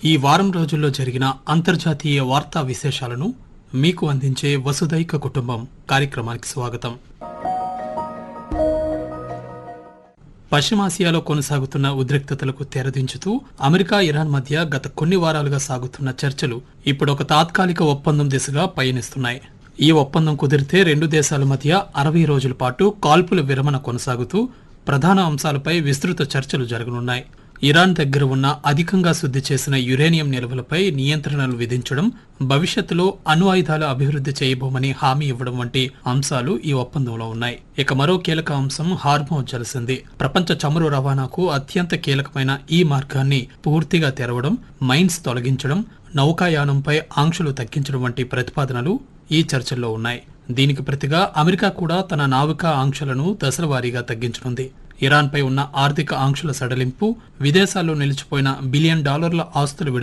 ఈ వారం రోజుల్లో జరిగిన అంతర్జాతీయ వార్తా విశేషాలను మీకు అందించే వసుదైక కుటుంబం కార్యక్రమానికి స్వాగతం పశ్చిమాసియాలో కొనసాగుతున్న ఉద్రిక్తతలకు తెరదించుతూ అమెరికా ఇరాన్ మధ్య గత కొన్ని వారాలుగా సాగుతున్న చర్చలు ఇప్పుడు ఒక తాత్కాలిక ఒప్పందం దిశగా పయనిస్తున్నాయి ఈ ఒప్పందం కుదిరితే రెండు దేశాల మధ్య అరవై రోజుల పాటు కాల్పుల విరమణ కొనసాగుతూ ప్రధాన అంశాలపై విస్తృత చర్చలు జరగనున్నాయి ఇరాన్ దగ్గర ఉన్న అధికంగా శుద్ధి చేసిన యురేనియం నిల్వలపై నియంత్రణలు విధించడం భవిష్యత్తులో అణు ఆయుధాలు అభివృద్ధి చేయబోమని హామీ ఇవ్వడం వంటి అంశాలు ఈ ఒప్పందంలో ఉన్నాయి ఇక మరో కీలక అంశం హార్మో జలసింది ప్రపంచ చమురు రవాణాకు అత్యంత కీలకమైన ఈ మార్గాన్ని పూర్తిగా తెరవడం మైన్స్ తొలగించడం నౌకాయానంపై ఆంక్షలు తగ్గించడం వంటి ప్రతిపాదనలు ఈ చర్చల్లో ఉన్నాయి దీనికి ప్రతిగా అమెరికా కూడా తన నావికా ఆంక్షలను దశలవారీగా తగ్గించనుంది ఇరాన్పై ఉన్న ఆర్థిక ఆంక్షల సడలింపు విదేశాల్లో నిలిచిపోయిన బిలియన్ డాలర్ల ఆస్తులు విడుదల